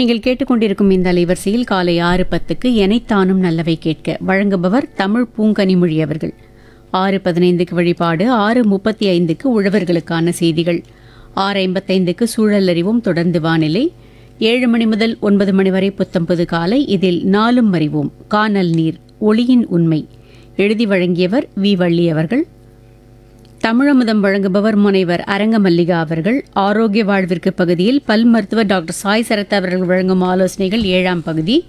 நீங்கள் கேட்டுக்கொண்டிருக்கும் இந்த அலைவரிசையில் காலை ஆறு பத்துக்கு எனைத்தானும் நல்லவை கேட்க வழங்குபவர் தமிழ் பூங்கனிமொழி அவர்கள் ஆறு பதினைந்துக்கு வழிபாடு ஆறு முப்பத்தி ஐந்துக்கு உழவர்களுக்கான செய்திகள் ஆறு ஐம்பத்தைந்துக்கு சூழல் அறிவும் தொடர்ந்து வானிலை ஏழு மணி முதல் ஒன்பது மணி வரை புத்தம்பது காலை இதில் நாலும் அறிவோம் கானல் நீர் ஒளியின் உண்மை எழுதி வழங்கியவர் வி வள்ளி அவர்கள் தமிழமுதம் வழங்குபவர் முனைவர் அரங்க மல்லிகா அவர்கள் ஆரோக்கிய வாழ்விற்கு பகுதியில் பல் மருத்துவர் டாக்டர் சாய் சரத் அவர்கள் வழங்கும் ஆலோசனைகள் ஏழாம் பகுதி